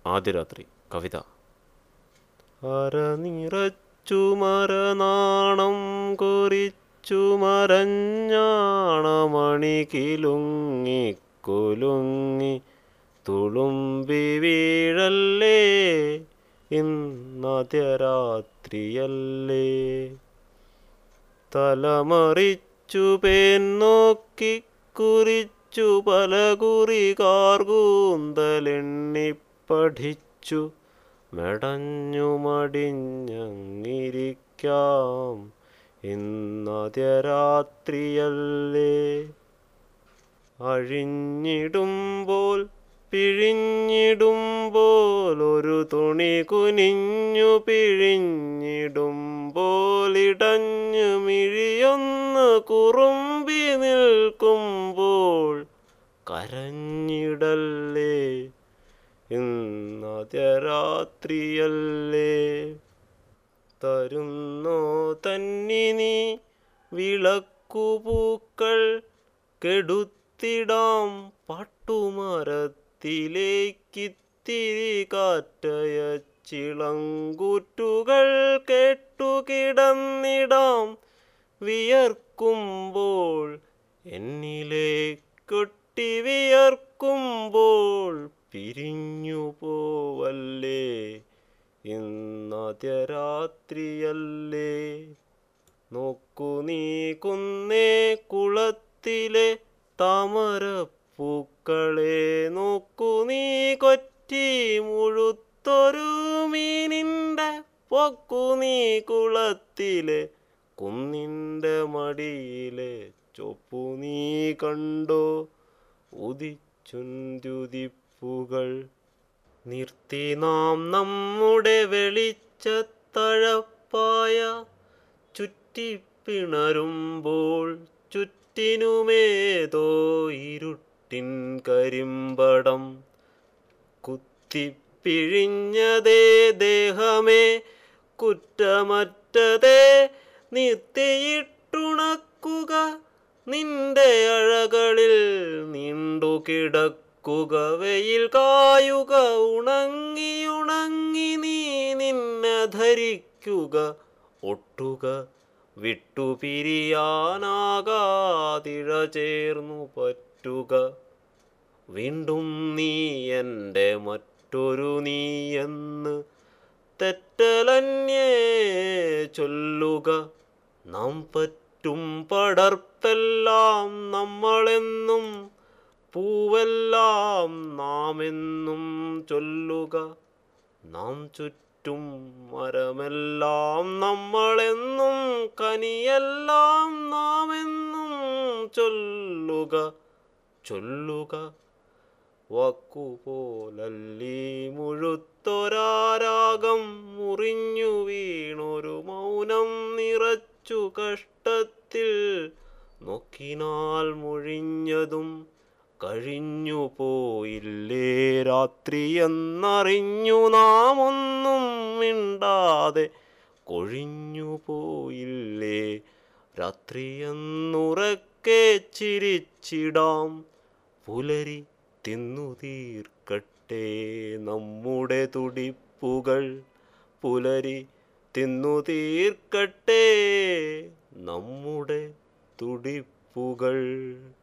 ആദ്യ രാത്രി കവിത അരനിറച്ചു മരനാണം കുറിച്ചു മരഞ്ഞാണമണി കിലുങ്ങി കുലുങ്ങി തുളുമ്പി വീഴല്ലേ ഇന്നാദ്യ രാത്രിയല്ലേ തലമറിച്ചു പേൻ നോക്കി കുറിച്ചു പല കുറി കാർകൂന്തലെണ്ണി പഠിച്ചു മെടഞ്ഞു മടിഞ്ഞങ്ങിരിക്കാം ഇന്നാദ്യ രാത്രിയല്ലേ അഴിഞ്ഞിടുമ്പോൾ പിഴിഞ്ഞിടുമ്പോൾ ഒരു തുണി കുനിഞ്ഞു പിഴിഞ്ഞിടുമ്പോൾ ഇടഞ്ഞു മിഴിയൊന്ന് കുറുമ്പി നിൽക്കുമ്പോൾ കരഞ്ഞിടല്ലേ ഇന്നാദ്യ രാത്രിയല്ലേ തരുന്നോ തന്നിനി വിളക്കുപൂക്കൾ കെടുത്തിടാം പട്ടുമരത്തിലേക്കിത്തിരി കാറ്റയച്ചിളങ്കൂറ്റുകൾ കേട്ടുകിടന്നിടാം വിയർക്കുമ്പോൾ എന്നിലെ കൊട്ടി വിയർക്കുമ്പോൾ പിരിഞ്ഞു പോവല്ലേ ഇന്നാദ്യ രാത്രിയല്ലേ നോക്കു നീ കുന്നേ കുളത്തിലെ താമരപ്പൂക്കളെ നോക്കു നീ കൊറ്റി മുഴുത്തൊരു മീനിൻ്റെ പൊക്കു നീ കുളത്തിലെ കുന്നിൻ്റെ മടിയിലെ ചൊപ്പു നീ കണ്ടോ ഉദിച്ചുന്തുതിപ്പുകൾ നിർത്തി നാം നമ്മുടെ വെളിച്ചത്തഴപ്പായ ചുറ്റിപ്പിണരുമ്പോൾ ചുറ്റിനുമേതോ ഇരുട്ടിൻ കരിമ്പടം കുത്തിപ്പിഴിഞ്ഞതേ ദേഹമേ കുറ്റമറ്റതേ നിർത്തിയിട്ടുണക്കുക നിന്റെ അഴകളിൽ നീണ്ടു കിടക്കുക വെയിൽ കായുക ഉണങ്ങി ഉണങ്ങി നീ നിന്നെ ധരിക്കുക ഒട്ടുക വിട്ടുപിരിയാനാകാതിഴ ചേർന്നു പറ്റുക വീണ്ടും നീ എൻ്റെ മറ്റൊരു നീ എന്ന് തെറ്റലന്യേ ചൊല്ലുക നാം പറ്റും പടർപ്പെല്ലാം നമ്മളെന്നും പൂവെല്ലാം നാമെന്നും ചൊല്ലുക നാം ചുറ്റും മരമെല്ലാം നമ്മളെന്നും കനിയെല്ലാം നാമെന്നും ചൊല്ലുക ചൊല്ലുക വാക്കുപോലല്ലീ മുഴുത്തൊരാരാഗം മുറിഞ്ഞു വീണൊരു മൗനം നിറച്ചു കഷ്ടത്തിൽ നോക്കിനാൽ മുഴിഞ്ഞതും കഴിഞ്ഞു പോയില്ലേ രാത്രി എന്നറിഞ്ഞു നാം ഒന്നും മിണ്ടാതെ കൊഴിഞ്ഞു പോയില്ലേ രാത്രി എന്നുറക്കെ ചിരിച്ചിടാം പുലരി തിന്നു തീർക്കട്ടെ നമ്മുടെ തുടിപ്പുകൾ പുലരി തിന്നു തീർക്കട്ടെ നമ്മുടെ തുടിപ്പുകൾ